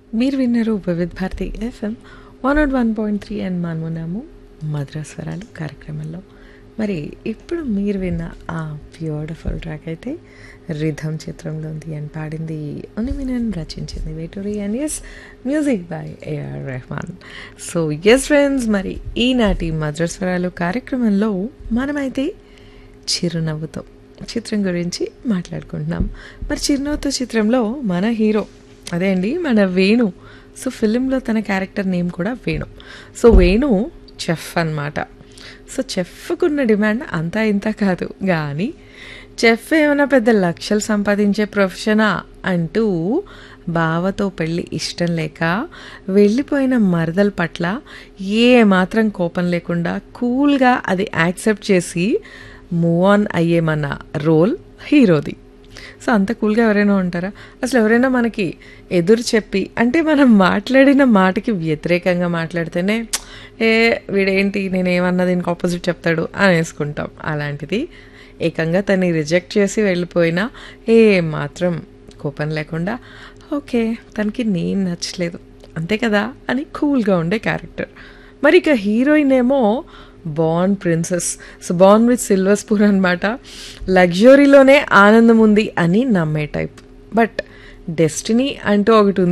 మీరు విన్నారు Vividh Bharati FM one nought one point three and మనమున్నాము మద్రాస్వరాలు కార్యక్రమంలో మరి ఇప్పుడు మీరు విన్న ఆ బ్యూటిఫుల్ ట్రాక్ అయితే రిధమ్ చిత్రంలో ఉంది అని పాడింది ఉనిమినన్ రచించింది Veturi and yes music by AR Rahman so yes friends మరి ఈనాటి మద్రాస్వరాలు కార్యక్రమంలో మనమైతే చిరునవ్వుతో చిత్రం గురించి మాట్లాడుకుంటున్నాం మరి చిరునవ్వుతో చిత్రంలో మన హీరో అదే అండి మన వేణు సో ఫిలింలో తన క్యారెక్టర్ నేమ్ కూడా వేణు సో వేణు చెఫ్ అన్నమాట సో చెఫ్కున్న డిమాండ్ అంతా ఇంత కాదు కానీ చెఫ్ ఏమైనా పెద్ద లక్షలు సంపాదించే ప్రొఫెషనా అంటూ బావతో పెళ్ళి ఇష్టం లేక వెళ్ళిపోయిన మరదల పట్ల ఏ మాత్రం కోపం లేకుండా కూల్గా అది యాక్సెప్ట్ చేసి మూవ్ ఆన్ అయ్యేమన్న రోల్ హీరోది సో అంత కూల్గా ఎవరైనా ఉంటారా అసలు ఎవరైనా మనకి ఎదురు చెప్పి అంటే మనం మాట్లాడిన మాటకి వ్యతిరేకంగా మాట్లాడితేనే ఏ వీడేంటి నేనేమన్నా దీనికి ఆపోజిట్ చెప్తాడు అనేసుకుంటాం అలాంటిది ఏకంగా తన్ని రిజెక్ట్ చేసి వెళ్ళిపోయినా ఏ మాత్రం కోపం లేకుండా ఓకే తనకి నేను నచ్చలేదు అంతే కదా అని కూల్గా ఉండే క్యారెక్టర్ మరి ఇక హీరోయిన్ ఏమో born princess so born with silver spoon అనమాట లగ్జరీలోనే ఆనందం ఉంది అని నమ్మే టైప్ బట్ డెస్టినీ అంటూ ఒకటి ఉంది